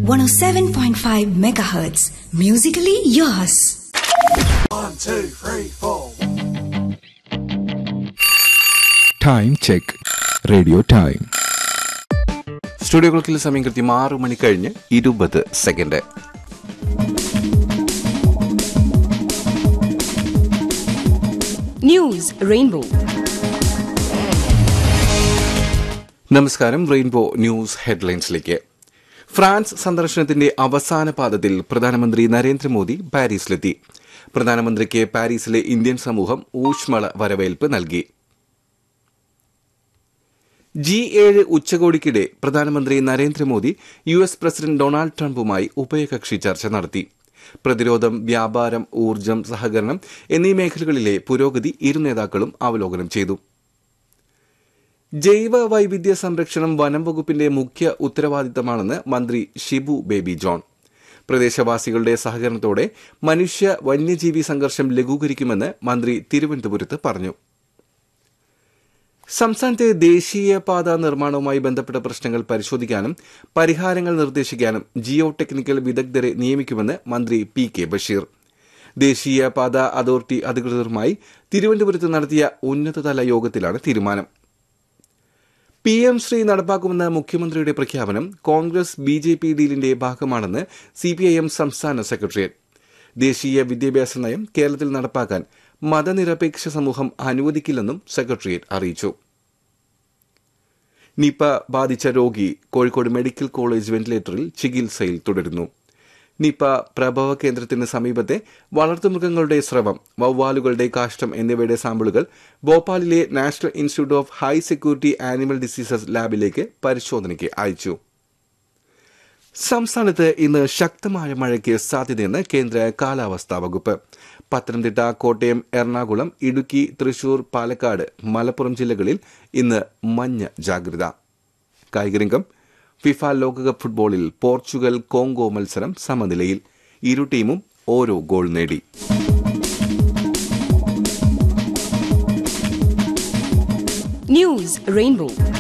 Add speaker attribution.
Speaker 1: 107.5 megahertz. Musically yours.
Speaker 2: One, two, three, four.
Speaker 3: Time check radio time
Speaker 4: സ്റ്റുഡിയോകൾക്കിൽ സമയം കൃത്യം ആറു മണി കഴിഞ്ഞ് ഇരുപത് സെക്കൻഡ്
Speaker 5: News Rainbow.
Speaker 4: നമസ്കാരം റെയിൻബോ ന്യൂസ് ഹെഡ്ലൈൻസിലേക്ക് ഫ്രാൻസ് സന്ദർശനത്തിന്റെ അവസാന പാദത്തിൽ പ്രധാനമന്ത്രി നരേന്ദ്രമോദി പാരീസിലെത്തി പ്രധാനമന്ത്രിക്ക് പാരീസിലെ ഇന്ത്യൻ സമൂഹം ഊഷ്മള വരവേൽപ്പ് നൽകി ജി ഏഴ് ഉച്ചകോടിക്കിടെ പ്രധാനമന്ത്രി നരേന്ദ്രമോദി യു എസ് പ്രസിഡന്റ് ഡൊണാൾഡ് ട്രംപുമായി ഉഭയകക്ഷി ചർച്ച നടത്തി പ്രതിരോധം വ്യാപാരം ഊർജ്ജം സഹകരണം എന്നീ മേഖലകളിലെ പുരോഗതി ഇരു നേതാക്കളും അവലോകനം ചെയ്തു ജൈവ വൈവിധ്യ സംരക്ഷണം വനം വകുപ്പിന്റെ മുഖ്യ ഉത്തരവാദിത്തമാണെന്ന് മന്ത്രി ഷിബു ബേബി ജോൺ പ്രദേശവാസികളുടെ സഹകരണത്തോടെ മനുഷ്യ വന്യജീവി സംഘർഷം ലഘൂകരിക്കുമെന്ന് മന്ത്രി തിരുവനന്തപുരത്ത് പറഞ്ഞു സംസ്ഥാനത്തെ ദേശീയപാത നിർമ്മാണവുമായി ബന്ധപ്പെട്ട പ്രശ്നങ്ങൾ പരിശോധിക്കാനും പരിഹാരങ്ങൾ നിർദ്ദേശിക്കാനും ജിയോ ടെക്നിക്കൽ വിദഗ്ധരെ നിയമിക്കുമെന്ന് മന്ത്രി പി കെ ബഷീർ ദേശീയപാത അതോറിറ്റി അധികൃതരുമായി തിരുവനന്തപുരത്ത് നടത്തിയ ഉന്നതതല യോഗത്തിലാണ് തീരുമാനം പി എം ശ്രീ നടപ്പാക്കുമെന്ന മുഖ്യമന്ത്രിയുടെ പ്രഖ്യാപനം കോൺഗ്രസ് ബി ജെ പി ഡീലിന്റെ ഭാഗമാണെന്ന് സി പി ഐ എം സംസ്ഥാന സെക്രട്ടേറിയറ്റ് ദേശീയ വിദ്യാഭ്യാസ നയം കേരളത്തിൽ നടപ്പാക്കാൻ മതനിരപേക്ഷ സമൂഹം അനുവദിക്കില്ലെന്നും സെക്രട്ടേറിയറ്റ് അറിയിച്ചു നിപ ബാധിച്ച രോഗി കോഴിക്കോട് മെഡിക്കൽ കോളേജ് വെന്റിലേറ്ററിൽ ചികിത്സയിൽ തുടരുന്നു നിപ പ്രഭവ കേന്ദ്രത്തിന് സമീപത്തെ വളർത്തുമൃഗങ്ങളുടെ സ്രവം വവ്വാലുകളുടെ കാഷ്ടം എന്നിവയുടെ സാമ്പിളുകൾ ഭോപ്പാലിലെ National Institute of High Security Animal Diseases ലാബിലേക്ക് പരിശോധനയ്ക്ക് അയച്ചു സംസ്ഥാനത്ത് ഇന്ന് ശക്തമായ മഴയ്ക്ക് സാധ്യതയെന്ന് കേന്ദ്ര കാലാവസ്ഥാ വകുപ്പ് പത്തനംതിട്ട കോട്ടയം എറണാകുളം ഇടുക്കി തൃശൂർ പാലക്കാട് മലപ്പുറം ജില്ലകളിൽ ഇന്ന് മഞ്ഞ ജാഗ്രത കായികരംഗം ഫിഫ ലോകകപ്പ് ഫുട്ബോളിൽ പോർച്ചുഗൽ കോങ്കോ മത്സരം സമനിലയിൽ ഇരു ടീമും ഓരോ ഗോൾ നേടി
Speaker 5: News Rainbow.